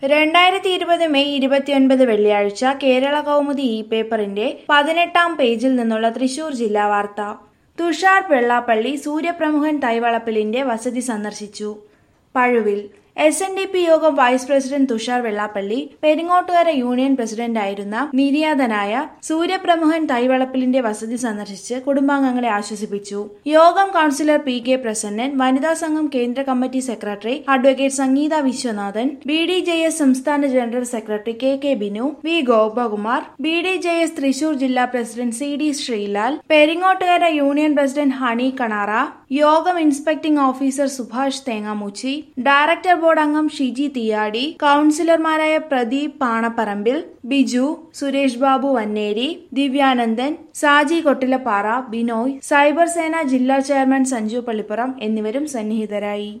രണ്ടായിരത്തി ഇരുപത് മെയ് ഇരുപത്തിയൊൻപത് വെള്ളിയാഴ്ച കേരള കൗമുദി ഇ പേപ്പറിന്റെ പതിനെട്ടാം പേജിൽ നിന്നുള്ള തൃശൂർ ജില്ലാ വാർത്ത തുഷാർ വെള്ളാപ്പള്ളി സൂര്യപ്രമുഖൻ തൈവളപ്പിലിന്റെ വസതി സന്ദർശിച്ചു Pazhuvil S N D P Yogam vice president Thushar Vellappally Peringottukara union പ്രസിഡന്റായിരുന്ന നിര്യാതനായ സൂര്യപ്രമുഖൻ തൈവളപ്പിലിന്റെ വസതി സന്ദർശിച്ച് കുടുംബാംഗങ്ങളെ ആശ്വസിപ്പിച്ചു യോഗം കൌൺസിലർ പി കെ പ്രസന്നൻ വനിതാ സംഘം കേന്ദ്ര committee secretary advocate Sangeetha Viswanathan B D J S സംസ്ഥാന general secretary K K Binu V Gopakumar B D J S Thrissur ജില്ലാ president C D Sreelal Peringottukara union president Honey Kanara Yogam inspecting officer Subhash Thengamoochi director board അംഗം ഷിജി തിയാടി കൌൺസിലർമാരായ പ്രദീപ് പാണപ്പറമ്പിൽ ബിജു സുരേഷ് ബാബു വന്നേരി ദിവ്യാനന്ദൻ സാജി കൊട്ടിലപ്പാറ ബിനോയ് സൈബർ സേന ജില്ലാ ചെയർമാൻ സഞ്ജു പള്ളിപ്പുറം എന്നിവരും സന്നിഹിതരായി